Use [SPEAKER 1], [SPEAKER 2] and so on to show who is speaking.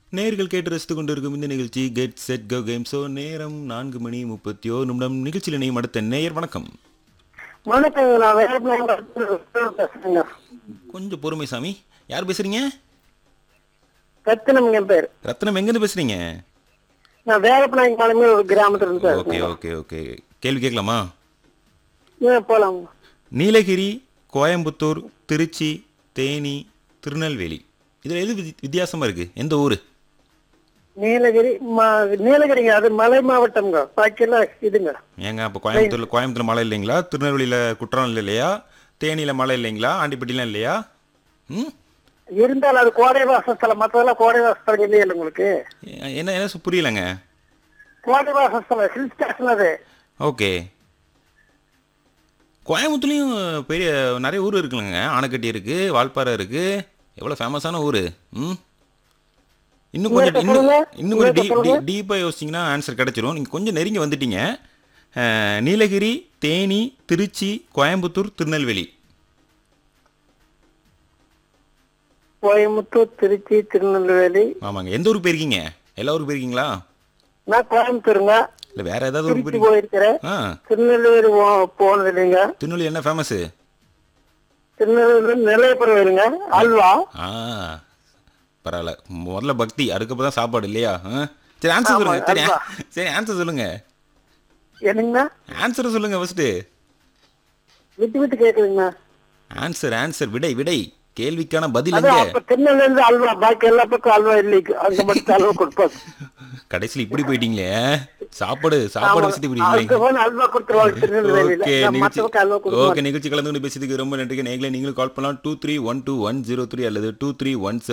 [SPEAKER 1] நேர்கள் கேட்டு ரசித்துக் கொண்டிருக்கும் இந்த நிகழ்ச்சி get set go game show நேரம் நான்கு மணி முப்பத்தி ஓர் நிமிடம் நிகழ்ச்சியில் இணையும் அடுத்த நேயர் வணக்கம்
[SPEAKER 2] வணக்கங்க நான் வேலைப்பிள்ளைங்க பேசுறேங்க
[SPEAKER 1] கொஞ்சம் பொறுமை சாமி யார் பேசுறீங்க
[SPEAKER 2] ரத்தினம் என் பேர்
[SPEAKER 1] ரத்னம் எங்கேருந்து பேசுறீங்க
[SPEAKER 2] நான் வேலைப்பிள்ளைங்க கிளம்பி ஒரு கிராமத்துல இருந்து
[SPEAKER 1] ஓகே
[SPEAKER 2] பேசுறேன்
[SPEAKER 1] ஓகே ஓகே கேள்வி கேட்கலாமா
[SPEAKER 2] ஏன் போலாம்
[SPEAKER 1] நீலகிரி கோயம்புத்தூர் திருச்சி தேனி திருநெல்வேலி இதில் எது வித்தி- வித்தியாசமா இருக்கு எந்த ஊர்
[SPEAKER 2] நீலகிரி மா- நீலகிரிங்க அது மலை மாவட்டம்ங்க பாக்கியெல்லாம் இதுங்க
[SPEAKER 1] ஏங்க அப்போ கோயம்புத்தூர்ல கோயம்புத்தூர்ல மழை இல்லைங்களா திருநெல்வேலியில குற்றாலம் இல்லையா தேனியில மழை இல்லைங்களா ஆண்டிப்பட்டிலாம் இல்லையா ம்
[SPEAKER 2] இருந்தாலும் அது கோடை வாசஸ்தலம் மற்றதெல்லாம் கோடை வாசஸ்தலம் இல்லையா உங்களுக்கு
[SPEAKER 1] எ- என்ன என்ன சு- புரியலங்க
[SPEAKER 2] கோடை வாசஸ்தலம் ஹில் ஸ்டேஷன் அது
[SPEAKER 1] ஓகே கோயம்புத்தூர்லேயும் பெரிய நிறைய ஊர் இருக்குல்லங்க ஆனைக்கட்டி இருக்கு வால்பாறை இருக்கு எவ்வளோ ஃபேமஸான ஊர் ம் இன்னும் கொஞ்சம்
[SPEAKER 2] இன்னொருக்க
[SPEAKER 1] இன்னும்
[SPEAKER 2] சொல்லுங்க.
[SPEAKER 1] இன்னும் கொஞ்சம் டீ
[SPEAKER 2] இன்னொருக்க சொல்லுங்க.
[SPEAKER 1] டீப்பாக யோசிச்சிங்கன்னா ஆன்சர் கிடைச்சிரும் நீங்கள் கொஞ்சம் நெருங்கி வந்துட்டீங்க அஹ், நீலகிரி தேனி திருச்சி கோயம்புத்தூர் திருநெல்வேலி
[SPEAKER 2] கோயம்புத்தூர் திருச்சி திருநெல்வேலி
[SPEAKER 1] ஆமாங்க எந்த ஊருக்கு போயிருக்கீங்க எல்லா ஊருக்கு போயிருக்கீங்களா
[SPEAKER 2] நான் கோயம்புத்தூருங்க
[SPEAKER 1] இல்லை வேற ஏதாவது ஊருக்கு
[SPEAKER 2] திருச்சி
[SPEAKER 1] போயிருக்கீங்க
[SPEAKER 2] போயிருக்கிறேன்
[SPEAKER 1] ஆ
[SPEAKER 2] திருநெல்வேலி போ- போனது இல்லைங்க
[SPEAKER 1] திருநெல்வேலி என்ன ஃபேமஸு
[SPEAKER 2] திருநெல்வேலி நிலையப்புறம் வருங்க அல்வா
[SPEAKER 1] ஆ பரவாயில்ல முதல்ல பக்தி அதுக்கப்புறம் தான் சாப்பாடு இல்லையா ஆ? சரி ஆன்சர்
[SPEAKER 2] ஆமா,
[SPEAKER 1] சொல்லுங்க சரி
[SPEAKER 2] அல்வா.
[SPEAKER 1] சரி ஆன்சர் சொல்லுங்க
[SPEAKER 2] என்னங்கண்ணா
[SPEAKER 1] ஆன்சர் சொல்லுங்க ஃபர்ஸ்ட்
[SPEAKER 2] விட்டு விட்டு கேக்குதுங்கண்ணா
[SPEAKER 1] ஆன்சர் ஆன்சர் விடை விடை கேள்விக்கான பதில்
[SPEAKER 2] அதான்
[SPEAKER 1] எங்க
[SPEAKER 2] அப்ப திருநெல்வேலி இருந்து அல்வா பாக்கி எல்லா பக்கம் அல்வா இல்லைக்கு அங்க மட்டும் அல்வா கொடுப்பாங்க
[SPEAKER 1] கடைசியில் இப்படி போயிட்டீங்களே சாப்பாடு சாப்பாடு வச்சுட்டு இப்படி
[SPEAKER 2] அதுக்கு
[SPEAKER 1] இல்லைங்க
[SPEAKER 2] போன அல்வா கொடுத்துருவாங்க திருநெல்வேலியில
[SPEAKER 1] ஓகே
[SPEAKER 2] நான்
[SPEAKER 1] நிகழ்ச்சி
[SPEAKER 2] மத்த பக்கம் அல்வா கொடுக்க
[SPEAKER 1] ஓகே நிகழ்ச்சி கலந்து கொண்டு பேசியதுக்கு ரொம்ப நன்றிங்க நேர்களை நீங்களும் கால் பண்ணலாம் two three one two one zero three அல்லது டூ த்ரீ ஒன்